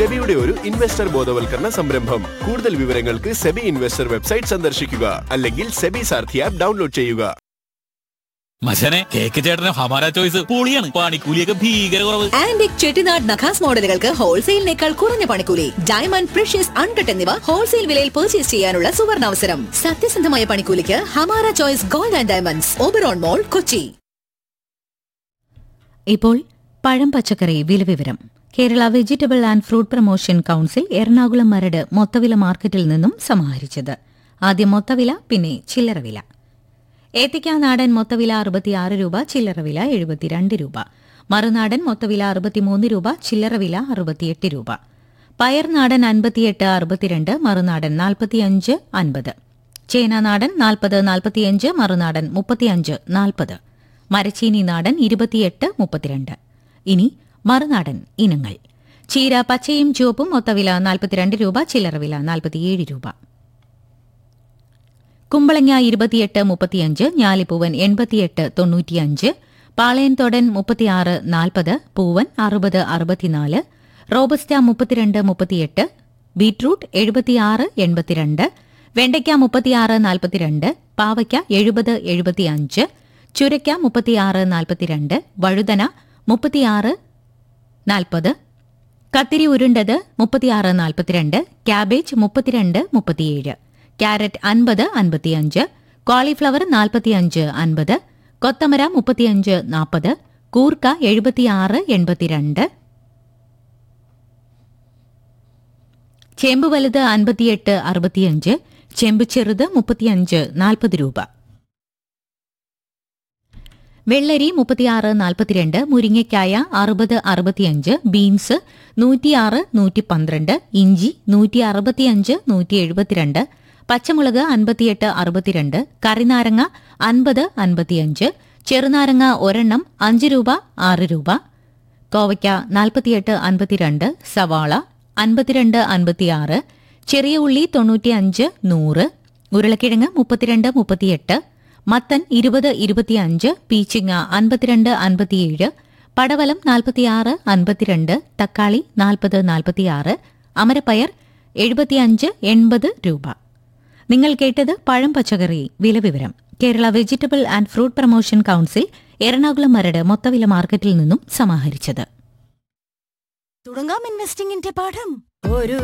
സെബിയുടെ ഒരു ഇൻവെസ്റ്റർ ബോധവൽക്കരണ സംരംഭം കൂടുതൽ വിവരങ്ങൾക്ക് സെബി ഇൻവെസ്റ്റർ വെബ്സൈറ്റ് സന്ദർശിക്കുക അല്ലെങ്കിൽ സെബി സാർഥി ആപ്പ് ഡൗൺലോഡ് ചെയ്യുക മച്ചനെ കേക്ക് ചേട്ടന് ഹമാര ചോയ്സ് പൊളിയാണ് പണിക്കൂലിയൊക്കെ ഭീകര കുറവ് ആന്റിക് ചെട്ടിനാട് നഖാസ് മോഡലുകൾക്ക് ഹോൾസെയിലിനേക്കാൾ കുറഞ്ഞ പണിക്കൂലി ഡയമണ്ട് പ്രഷ്യസ് അൺകട്ട് എന്നിവ ഹോൾസെയിൽ വിലയിൽ പർച്ചേസ് ചെയ്യാനുള്ള സുവർണാവസരം സത്യസന്ധമായ പണിക്കൂലിക്ക് Hamara choice gold and diamonds Oberon mall Kochi ഇപ്പോൾ പഴം പച്ചക്കറി വില വിവരം Kerala vegetable and fruit promotion council Ernakulam Maradu മൊത്തവില മാർക്കറ്റിൽ നിന്നും സമാഹരിച്ചത് ആദ്യം മൊത്തവില പിന്നെ ചില്ലറ വില ഏത്തിക്ക നാടൻ മൊത്തവില അറുപത്തിയാറ് രൂപ ചില്ലറ വില എഴുപത്തിരണ്ട് രൂപ മറുനാടൻ മൊത്തവില അറുപത്തിമൂന്ന് രൂപ ചില്ലറ വില അറുപത്തിയെട്ട് രൂപ പയർ നാടൻ അൻപത്തിയെട്ട് അറുപത്തിരണ്ട് മറുനാടൻ നാൽപ്പത്തിയഞ്ച് അൻപത് ചേന നാടൻ നാൽപ്പത് നാൽപ്പത്തിയഞ്ച് മറുനാടൻ മുപ്പത്തിയഞ്ച് നാൽപ്പത് മരച്ചീനി നാടൻ ഇരുപത്തിയെട്ട് മുപ്പത്തിരണ്ട് ഇനി മറുനാടൻ ഇനങ്ങൾ ചീര പച്ചയും ചുവപ്പും മൊത്തവില നാൽപ്പത്തിരണ്ട് രൂപ ചില്ലറ വില നാൽപ്പത്തിയേഴ് രൂപ കുമ്പളങ്ങ ഇരുപത്തിയെട്ട് മുപ്പത്തിയഞ്ച് ഞാലിപ്പൂവൻ എൺപത്തിയെട്ട് തൊണ്ണൂറ്റിയഞ്ച് പാളയൻതൊടൻ മുപ്പത്തിയാറ് നാൽപ്പത് പൂവൻ അറുപത് അറുപത്തിനാല് റോബസ്റ്റ മുപ്പത്തിരണ്ട് മുപ്പത്തിയെട്ട് ബീട്രൂട്ട് എഴുപത്തിയാറ് എൺപത്തിരണ്ട് വെണ്ടയ്ക്ക മുപ്പത്തിയാറ് നാൽപ്പത്തിരണ്ട് പാവയ്ക്ക എഴുപത് എഴുപത്തിയഞ്ച് ചുരയ്ക്ക മുപ്പത്തിയാറ് നാൽപ്പത്തിരണ്ട് വഴുതന മുപ്പത്തിയാറ് നാൽപ്പത് കത്തിരി ഉരുണ്ടത് മുപ്പത്തിയാറ് നാൽപ്പത്തിരണ്ട് ക്യാബേജ് മുപ്പത്തിരണ്ട് മുപ്പത്തിയേഴ് ക്യാരറ്റ് അൻപത് അൻപത്തിയഞ്ച് കോളിഫ്ലവർ നാൽപ്പത്തിയഞ്ച് അൻപത് കൊത്തമര മുപ്പത്തിയഞ്ച് നാൽപ്പത് കൂർക്ക എഴുപത്തിയാറ് എൺപത്തിരണ്ട് ചേമ്പ് വലുത് അൻപത്തിയെട്ട് അറുപത്തിയഞ്ച് ചെമ്പ് ചെറുത് മുപ്പത്തിയഞ്ച് നാൽപ്പത് രൂപ വെള്ളരി മുപ്പത്തിയാറ് നാൽപ്പത്തിരണ്ട് മുരിങ്ങയ്ക്കായ അറുപത് അറുപത്തിയഞ്ച് ബീൻസ് നൂറ്റിയാറ് നൂറ്റി പന്ത്രണ്ട് ഇഞ്ചി നൂറ്റി അറുപത്തിയഞ്ച് നൂറ്റി എഴുപത്തിരണ്ട് പച്ചമുളക് അൻപത്തിയെട്ട് അറുപത്തിരണ്ട് കറിനാരങ്ങ അൻപത് അൻപത്തിയഞ്ച് ചെറുനാരങ്ങ ഒരെണ്ണം അഞ്ച് രൂപ ആറ് രൂപ കോവയ്ക്ക നാൽപ്പത്തിയെട്ട് അൻപത്തിരണ്ട് സവാള അൻപത്തിരണ്ട് അൻപത്തിയാറ് ചെറിയ ഉള്ളി തൊണ്ണൂറ്റിയഞ്ച് നൂറ് ഉരുളക്കിഴങ്ങ് മുപ്പത്തിരണ്ട് മുപ്പത്തിയെട്ട് മത്തൻ ഇരുപത് ഇരുപത്തിയഞ്ച് പീച്ചിങ്ങ അൻപത്തിരണ്ട് അൻപത്തിയേഴ് പടവലം നാൽപ്പത്തിയാറ് അൻപത്തിരണ്ട് തക്കാളി നാൽപ്പത് നാൽപ്പത്തിയാറ് അമരപ്പയർ എഴുപത്തിയഞ്ച് എൺപത് രൂപ നിങ്ങൾ കേട്ടത് പഴം പച്ചക്കറി വില വിവരം Kerala vegetable and fruit promotion council Ernakulam Maradu മൊത്തവില മാർക്കറ്റിൽ നിന്നും സമാഹരിച്ചത് തുടങ്ങാം ഇൻവെസ്റ്റിംഗിന്റെ പാഠം ഒരു